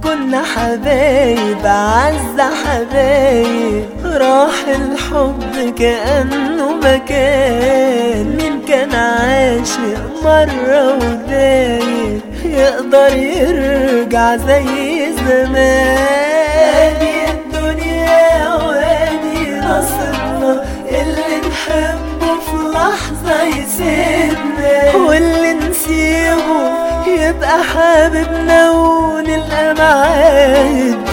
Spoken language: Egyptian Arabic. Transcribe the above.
كنا حبايب أعز حبايب راح الحب كأنه مكان مين كان عاشق مرة ودايب يقدر يرجع زي زمان هادي الدنيا وادي نصرنا اللي نحبه في لحظة يسيبنا واللي نسيبه يبقى حبيبنا ونلقى معاه